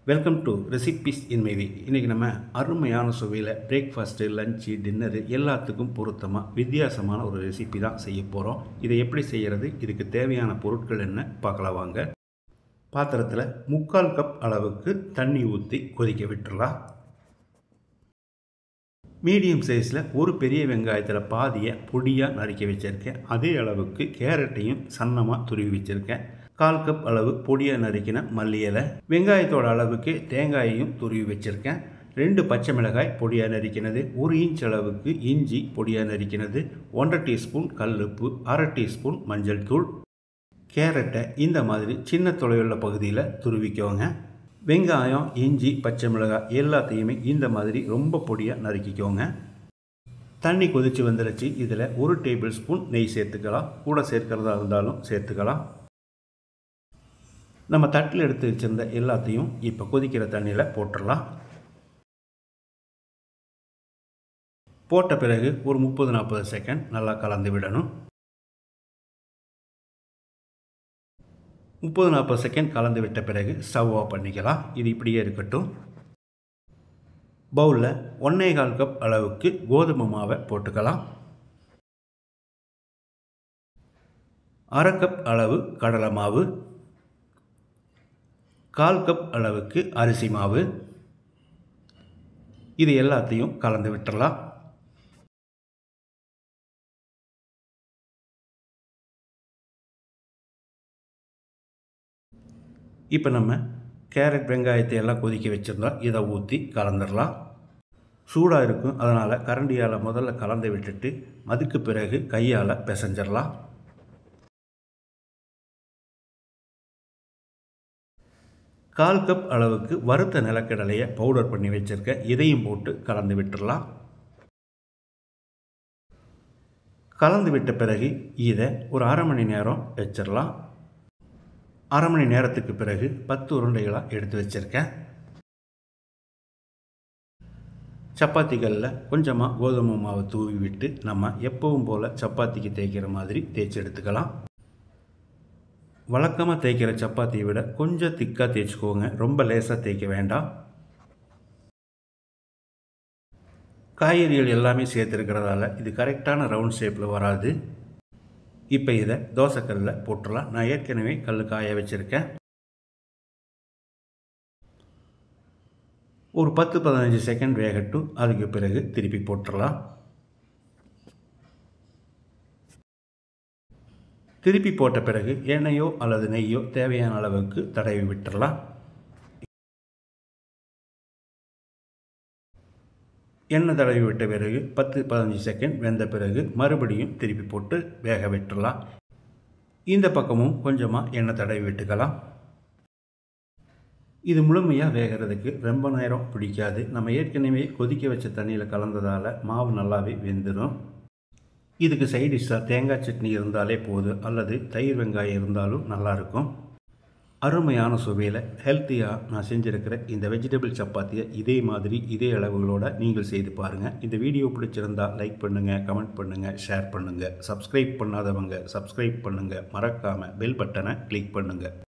welcome to recipes இன் மைவி இன்றைக்கி நம்ம அருமையான சுவையில் பிரேக்ஃபாஸ்ட்டு லஞ்சு டின்னரு எல்லாத்துக்கும் பொருத்தமாக வித்தியாசமான ஒரு ரெசிபி தான் செய்ய போகிறோம் இதை எப்படி செய்கிறது இதுக்கு தேவையான பொருட்கள் என்ன பார்க்கலாம் வாங்க பாத்திரத்தில் முக்கால் கப் அளவுக்கு தண்ணி ஊற்றி கொதிக்க விட்டுறலாம் மீடியம் சைஸில் ஒரு பெரிய வெங்காயத்தில் பாதியை பொடியாக நறுக்கி வச்சுருக்கேன் அதே அளவுக்கு கேரட்டையும் சன்னமாக துருவி வச்சுருக்கேன் கால் கப் அளவு பொடியாக நறுக்கின மல்லி இலை வெங்காயத்தோட அளவுக்கு தேங்காயையும் துருவி வச்சுருக்கேன் ரெண்டு பச்சை மிளகாய் பொடியாக நறுக்கினது ஒரு இன்ச் அளவுக்கு இஞ்சி பொடியாக நறுக்கினது ஒன்றரை டீஸ்பூன் கல்லுப்பு அரை டீஸ்பூன் மஞ்சள் தூள் கேரட்டை இந்த மாதிரி சின்ன தொலைவுள்ள பகுதியில் துருவிக்கோங்க வெங்காயம் இஞ்சி பச்சை மிளகாய் எல்லாத்தையுமே இந்த மாதிரி ரொம்ப பொடியாக நறுக்கிக்கோங்க தண்ணி கொதித்து வந்துருச்சு இதில் ஒரு டேபிள் ஸ்பூன் நெய் சேர்த்துக்கலாம் கூட சேர்க்கிறதா இருந்தாலும் சேர்த்துக்கலாம் நம்ம தட்டில் எடுத்து வச்சுருந்த எல்லாத்தையும் இப்போ கொதிக்கிற தண்ணியில் போட்டுடலாம் போட்ட பிறகு ஒரு முப்பது நாற்பது செகண்ட் நல்லா கலந்து விடணும் முப்பது நாற்பது செகண்ட் கலந்து விட்ட பிறகு ஸ்டவ் ஆஃப் பண்ணிக்கலாம் இது இப்படியே இருக்கட்டும் பவுலில் ஒன்றே கால் கப் அளவுக்கு கோதுமை மாவை போட்டுக்கலாம் அரை கப் அளவு கடலை மாவு கால் கப் அளவுக்கு அரிசி மாவு இது எல்லாத்தையும் கலந்து விட்டுறலாம் இப்போ நம்ம கேரட் வெங்காயத்தை எல்லாம் கொதிக்க வச்சுருந்தோம் இதை ஊற்றி கலந்துடலாம் சூடாக இருக்கும் அதனால் கரண்டியால் முதல்ல கலந்து விட்டுட்டு அதுக்கு பிறகு கையால் பிசைஞ்சிடலாம் கால் கப் அளவுக்கு வறுத்த நிலக்கடலையை பவுடர் பண்ணி வச்சுருக்க இதையும் போட்டு கலந்து விட்டுடலாம் கலந்து விட்ட பிறகு இதை ஒரு அரை மணி நேரம் வச்சிடலாம் அரை மணி நேரத்துக்கு பிறகு பத்து உருண்டைகளாக எடுத்து வச்சுருக்கேன் சப்பாத்திகளில் கொஞ்சமாக கோதுமை மாவை தூவி விட்டு நம்ம எப்பவும் போல் சப்பாத்திக்கு தேய்க்கிற மாதிரி தேய்ச்சி எடுத்துக்கலாம் வழக்கமாக தேய்க்கிற சப்பாத்தியை விட கொஞ்சம் திக்காக தேய்ச்சிக்கோங்க ரொம்ப லேசாக தேய்க்க வேண்டாம் காய்கறிகள் எல்லாமே சேர்த்துருக்கிறதால இது கரெக்டான ரவுண்ட் ஷேப்பில் வராது இப்போ இதை தோசைக்கல்லில் போட்டுடலாம் நான் ஏற்கனவே கல் காய வச்சுருக்கேன் ஒரு பத்து பதினஞ்சு செகண்ட் வேகட்டும் அதுக்கு பிறகு திருப்பி போட்டுடலாம் திருப்பி போட்ட பிறகு எண்ணெயோ அல்லது நெய்யோ தேவையான அளவுக்கு தடவி விட்டுடலாம் எண்ணெய் தடவி விட்ட பிறகு பத்து பதினஞ்சு செகண்ட் வெந்த பிறகு மறுபடியும் திருப்பி போட்டு வேக விட்டுடலாம் இந்த பக்கமும் கொஞ்சமாக எண்ணெய் தடவி விட்டுக்கலாம் இது முழுமையாக வேகிறதுக்கு ரொம்ப நேரம் பிடிக்காது நம்ம ஏற்கனவே கொதிக்க வச்ச தண்ணியில் கலந்ததால் மாவு நல்லாவே வெந்துடும் இதுக்கு சைடிஷ்ஷாக தேங்காய் சட்னி இருந்தாலே போதும் அல்லது தயிர் வெங்காயம் இருந்தாலும் நல்லாயிருக்கும் அருமையான சுவையில் ஹெல்த்தியாக நான் செஞ்சுருக்கிற இந்த வெஜிடபிள் சப்பாத்தியை இதே மாதிரி இதே அளவுகளோடு நீங்கள் செய்து பாருங்கள் இந்த வீடியோ பிடிச்சிருந்தால் லைக் பண்ணுங்கள் கமெண்ட் பண்ணுங்கள் ஷேர் பண்ணுங்கள் சப்ஸ்கிரைப் பண்ணாதவங்க சப்ஸ்கிரைப் பண்ணுங்கள் மறக்காமல் பெல் பட்டனை கிளிக் பண்ணுங்கள்